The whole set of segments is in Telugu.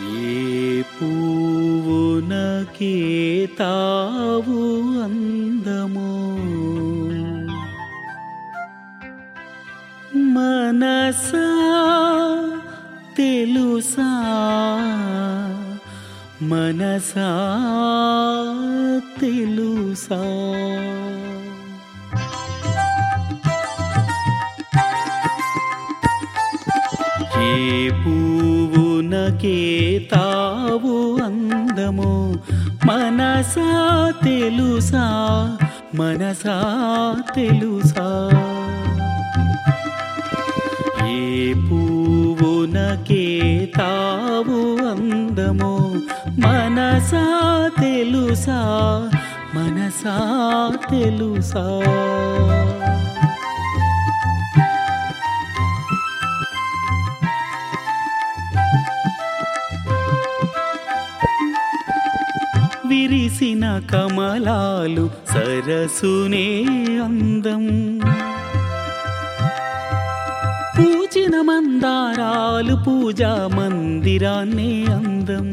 ఏ పువ్వునకే తావు అందమో మనసా తెలుసా మనసా తెలుసా ఏ పువ్వునకే తావు అందమో మనసా తెలుసా మనసా తెలుసా ఏ పువ్వునకే తావు అందమో మనసా తెలుసా మనసా తెలుసా విరిసిన కమలాలు సరసునే అందం పూచిన మందారాలు పూజా మందిరాన్నే అందం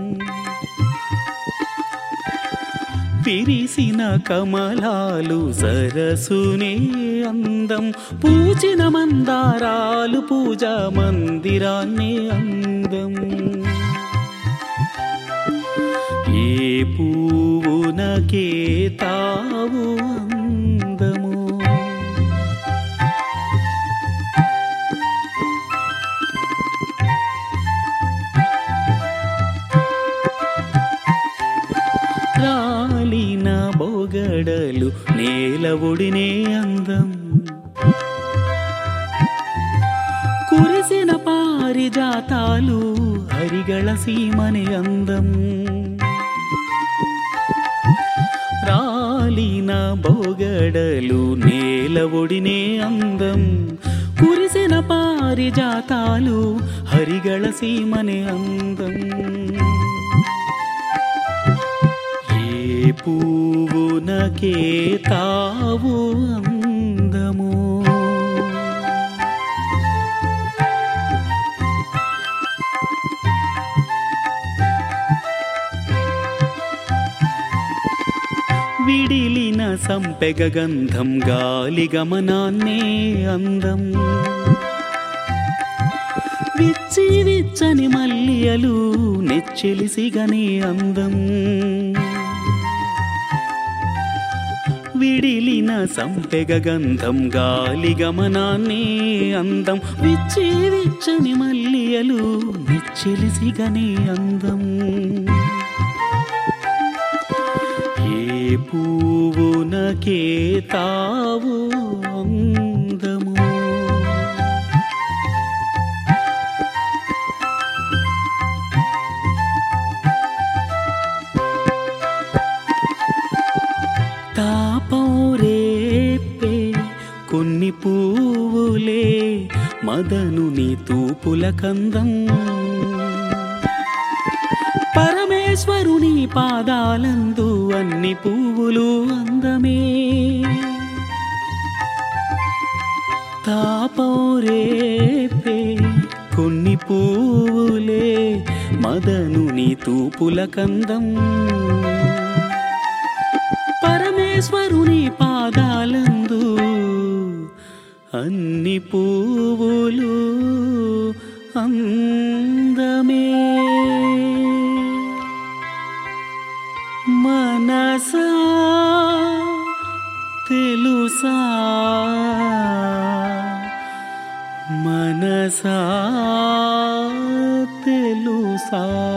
విరిసిన కమలాలు సరసునే అందం పూచిన మందారాలు పూజా మందిరాన్నే అందం ఏ పువ్వునకే తావు అందము రాలిన బొగడలు నేల ఒడినే అందం కురిసిన పారిజాతాలు హరిగళ సీమని అందం రాలిన బొగడలు నేల ఒడినే అందం కురిసిన పారిజాతాలు హరిగళ సీమని అందం ఏ పువ్వునకే తావు అందము విడిలిన సంపెగ గంధం గాలి గమనాన్నే అందం విచ్చి విచ్చని మల్లియలు నెచ్చెలిసిగని అందం విడిలిన సంపెగ గంధం గాలి గమనాన్ని అందం విచ్చి విచ్చని మల్లియలు నెచ్చెలిసిగని అందం ఏ పువ్వునకే తావు అందము తాపం రేపే కొన్ని పువ్వులే మదనుని తూపుల కందం పరమేశ్వరుని పాదాలందు అన్ని పువ్వులు అందమే తాపం రేపే కొన్ని పువ్వులే మదనుని తూపుల కందం పరమేశ్వరుని పాదాలందు అన్ని పువ్వులు అందమే మనసా తెలుసా మనసా తెలుసా